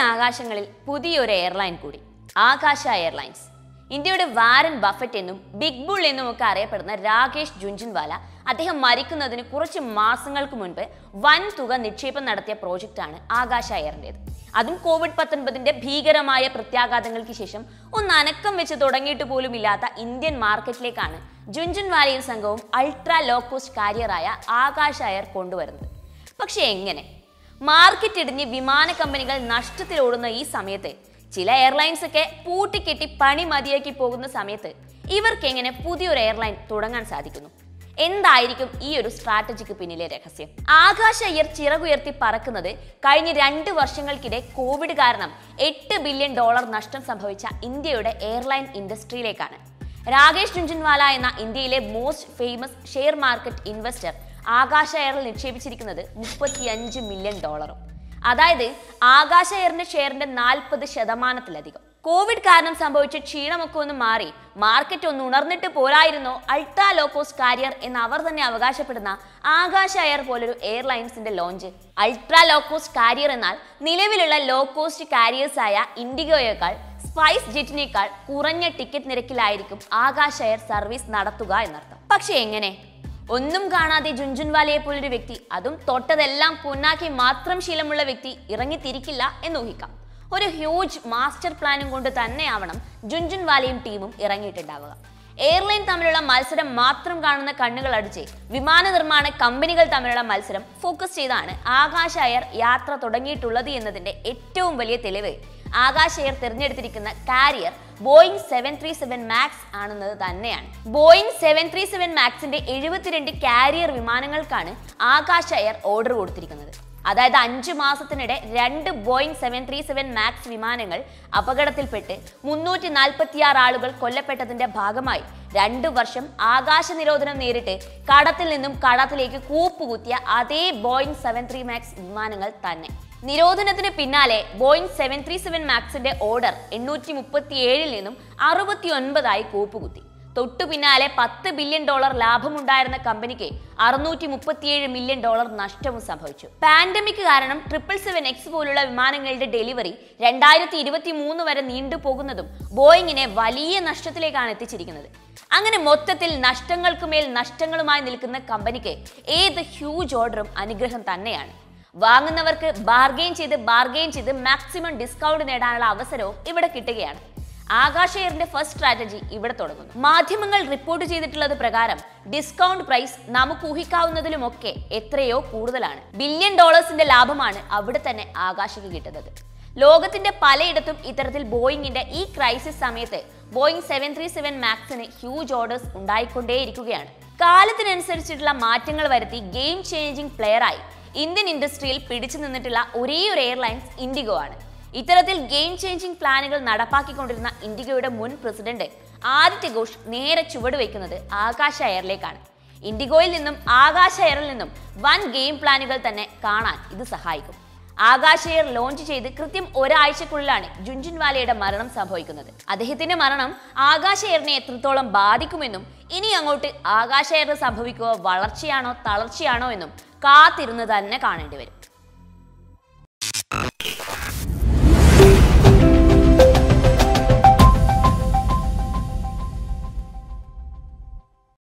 ആകാശങ്ങളിൽ പുതിയൊരു എയർലൈൻ കൂടി ആകാശ എയർലൈൻസ് ഇന്ത്യയുടെ വാരൻ ബഫറ്റ് എന്നും ബിഗ് ബുൾ എന്നും ഒക്കെ അറിയപ്പെടുന്ന രാകേഷ് ജുൻജുൻവാല അദ്ദേഹം മരിക്കുന്നതിന് കുറച്ച് മാസങ്ങൾക്ക് മുൻപ് വൻ തുക നിക്ഷേപം നടത്തിയ പ്രോജക്റ്റാണ് ആകാശ എയറിൻ്റെത് അതും കോവിഡ് പത്തൊൻപതിന്റെ ഭീകരമായ പ്രത്യാഘാതങ്ങൾക്ക് ശേഷം ഒന്ന് അനക്കം വെച്ച് തുടങ്ങിയിട്ട് പോലും ഇല്ലാത്ത ഇന്ത്യൻ മാർക്കറ്റിലേക്കാണ് ജുൻജുൻവാലയും സംഘവും അൾട്രാ ലോ കോസ്റ്റ് കാരിയറായ ആകാശ എയർ കൊണ്ടുവരുന്നത് പക്ഷെ എങ്ങനെ മാർക്കറ്റ് ഇടിഞ്ഞ് വിമാന കമ്പനികൾ നഷ്ടത്തിലോടുന്ന ഈ സമയത്ത് ചില എയർലൈൻസ് ഒക്കെ പൂട്ടിക്കെട്ടി പണി മതിയാക്കി പോകുന്ന സമയത്ത് ഇവർക്ക് എങ്ങനെ പുതിയൊരു എയർലൈൻ തുടങ്ങാൻ സാധിക്കുന്നു എന്തായിരിക്കും ഈ ഒരു സ്ട്രാറ്റജിക്ക് പിന്നിലെ രഹസ്യം ആകാശ അയ്യർ ചിറകുയർത്തി പറക്കുന്നത് കഴിഞ്ഞ രണ്ട് വർഷങ്ങൾക്കിടെ കോവിഡ് കാരണം എട്ട് ബില്യൺ ഡോളർ നഷ്ടം സംഭവിച്ച ഇന്ത്യയുടെ എയർലൈൻ ഇൻഡസ്ട്രിയിലേക്കാണ് രാകേഷ് ജുൻജുൻവാല എന്ന ഇന്ത്യയിലെ most famous share market investor Akasa എയറിൽ നിക്ഷേപിച്ചിരിക്കുന്നത് മുപ്പത്തിയഞ്ച് മില്യൺ ഡോളറും അതായത് ആകാശ എയറിന്റെ ഷെയറിന്റെ നാൽപ്പത് ശതമാനത്തിലധികം കോവിഡ് കാരണം സംഭവിച്ച ക്ഷീണമൊക്കെ ഒന്ന് മാറി മാർക്കറ്റ് ഒന്ന് ഉണർന്നിട്ട് പോരായിരുന്നോ അൾട്രാ ലോ കോസ്റ്റ് കാരിയർ എന്ന് അവർ തന്നെ അവകാശപ്പെടുന്ന ആകാശ എയർ പോലൊരു എയർലൈൻസിന്റെ launch ultra low cost carrier എന്നാൽ നിലവിലുള്ള ലോ കോസ്റ്റ് കാരിയേഴ്സ് ആയ ഇൻഡിഗോയേക്കാൾ സ്പൈസ് ജെറ്റിനേക്കാൾ കുറഞ്ഞ ടിക്കറ്റ് നിരക്കിലായിരിക്കും ആകാശ എയർ സർവീസ് നടത്തുക എന്നർത്ഥം പക്ഷെ എങ്ങനെ ഒന്നും കാണാതെ ജുൻജുൻവാലയെ പോലൊരു വ്യക്തി അതും തൊട്ടതെല്ലാം പൊന്നാക്കി മാത്രം ശീലമുള്ള വ്യക്തി ഇറങ്ങിത്തിരിക്കില്ല എന്ന് ഊഹിക്കാം ഒരു ഹ്യൂജ് മാസ്റ്റർ പ്ലാനും കൊണ്ട് തന്നെയാവണം ജുൻജുൻവാലയും ടീമും ഇറങ്ങിയിട്ടുണ്ടാവുക എയർലൈൻ തമ്മിലുള്ള മത്സരം മാത്രം കാണുന്ന കണ്ണുകൾ അടിച്ച് വിമാന നിർമ്മാണ കമ്പനികൾ തമ്മിലുള്ള മത്സരം ഫോക്കസ് ചെയ്താണ് ആകാശ എയർ യാത്ര തുടങ്ങിയിട്ടുള്ളത് എന്നതിന്റെ ഏറ്റവും വലിയ തെളിവ് ആകാശ എയർ തിരഞ്ഞെടുത്തിരിക്കുന്ന carrier Boeing seven three seven Max ആണെന്നത് തന്നെയാണ് ബോയിങ് സെവൻ ത്രീ സെവൻ മാക്സിന്റെ എഴുപത്തിരണ്ട് കാരിയർ വിമാനങ്ങൾക്കാണ് ആകാശ എയർ ഓർഡർ കൊടുത്തിരിക്കുന്നത് അതായത് അഞ്ച് മാസത്തിനിടെ രണ്ട് Boeing seven three seven Max വിമാനങ്ങൾ അപകടത്തിൽപ്പെട്ട് മുന്നൂറ്റി നാൽപ്പത്തിയാറ് ആളുകൾ കൊല്ലപ്പെട്ടതിന്റെ ഭാഗമായി രണ്ടു വർഷം ആകാശ നിരോധനം നേരിട്ട് കടത്തിൽ നിന്നും കടത്തിലേക്ക് കൂപ്പുകുത്തിയ അതേ ബോയിങ് സെവൻ ത്രീ മാക്സ് വിമാനങ്ങൾ തന്നെ നിരോധനത്തിന് പിന്നാലെ ബോയിങ് സെവൻ ത്രീ സെവൻ മാക്സിന്റെ ഓർഡർ എണ്ണൂറ്റി മുപ്പത്തി ഏഴിൽ നിന്നും അറുപത്തി ഒൻപതായി കൂപ്പുകുത്തി തൊട്ടു പിന്നാലെ പത്ത് ബില്യൺ ഡോളർ ലാഭമുണ്ടായിരുന്ന കമ്പനിക്ക് അറുന്നൂറ്റി മുപ്പത്തിയേഴ് മില്യൺ ഡോളർ നഷ്ടവും സംഭവിച്ചു പാൻഡമിക് കാരണം ട്രിപ്പിൾ സെവൻ എക്സ് പോലുള്ള വിമാനങ്ങളുടെ ഡെലിവറി രണ്ടായിരത്തി ഇരുപത്തി മൂന്ന് വരെ നീണ്ടുപോകുന്നതും ബോയിങ്ങിനെ വലിയ നഷ്ടത്തിലേക്കാണ് എത്തിച്ചിരിക്കുന്നത് അങ്ങനെ മൊത്തത്തിൽ നഷ്ടങ്ങൾക്ക് മേൽ നഷ്ടങ്ങളുമായി നിൽക്കുന്ന കമ്പനിക്ക് ഏത് ഹ്യൂജ് ഓർഡറും അനുഗ്രഹം തന്നെയാണ് വാങ്ങുന്നവർക്ക് ബാർഗെയിൻ ചെയ്ത് ബാർഗെയിൻ ചെയ്ത് മാക്സിമം ഡിസ്കൗണ്ട് നേടാനുള്ള അവസരവും ഇവിടെ കിട്ടുകയാണ് ആകാശ എയറിന്റെ ഫസ്റ്റ് സ്ട്രാറ്റജി ഇവിടെ തുടങ്ങുന്നു മാധ്യമങ്ങൾ റിപ്പോർട്ട് ചെയ്തിട്ടുള്ളത് പ്രകാരം ഡിസ്കൗണ്ട് പ്രൈസ് നമുക്ക് ഊഹിക്കാവുന്നതിലുമൊക്കെ എത്രയോ കൂടുതലാണ് ബില്യൺ ഡോളേഴ്സിന്റെ ലാഭമാണ് അവിടെ തന്നെ ആകാശയ്ക്ക് കിട്ടുന്നത് ലോകത്തിന്റെ പലയിടത്തും ഇത്തരത്തിൽ ബോയിങ്ങിന്റെ ഈ ക്രൈസിസ് സമയത്ത് ബോയിങ് സെവൻ ത്രീ സെവൻ മാക്സിന് ഹ്യൂജ് ഓർഡേഴ്സ് ഉണ്ടായിക്കൊണ്ടേയിരിക്കുകയാണ് കാലത്തിനനുസരിച്ചിട്ടുള്ള മാറ്റങ്ങൾ വരുത്തി ഗെയിം ചേഞ്ചിങ് പ്ലെയറായി ഇന്ത്യൻ ഇൻഡസ്ട്രിയിൽ പിടിച്ചു നിന്നിട്ടുള്ള ഒരേ ഒരു എയർലൈൻസ് ഇൻഡിഗോ ആണ് ഇത്തരത്തിൽ ഗെയിം ചേഞ്ചിങ് പ്ലാനുകൾ നടപ്പാക്കിക്കൊണ്ടിരുന്ന ഇൻഡിഗോയുടെ മുൻ പ്രസിഡന്റ് ആദിത്യ ഘോഷ് നേരെ ചുവട് വയ്ക്കുന്നത് ആകാശ എയറിലേക്കാണ് ഇൻഡിഗോയിൽ നിന്നും ആകാശ എയറിൽ നിന്നും വൻ ഗെയിം പ്ലാനുകൾ തന്നെ കാണാൻ ഇത് സഹായിക്കും ആകാശ എയർ ലോഞ്ച് ചെയ്ത് കൃത്യം ഒരാഴ്ചക്കുള്ളിലാണ് ജുൻജുൻവാലയുടെ മരണം സംഭവിക്കുന്നത് അദ്ദേഹത്തിന്റെ മരണം ആകാശ എയറിനെ എത്രത്തോളം ബാധിക്കുമെന്നും ഇനി അങ്ങോട്ട് ആകാശ എയറിന് സംഭവിക്കുക വളർച്ചയാണോ തളർച്ചയാണോ എന്നും കാത്തിരുന്ന് തന്നെ കാണേണ്ടി വരും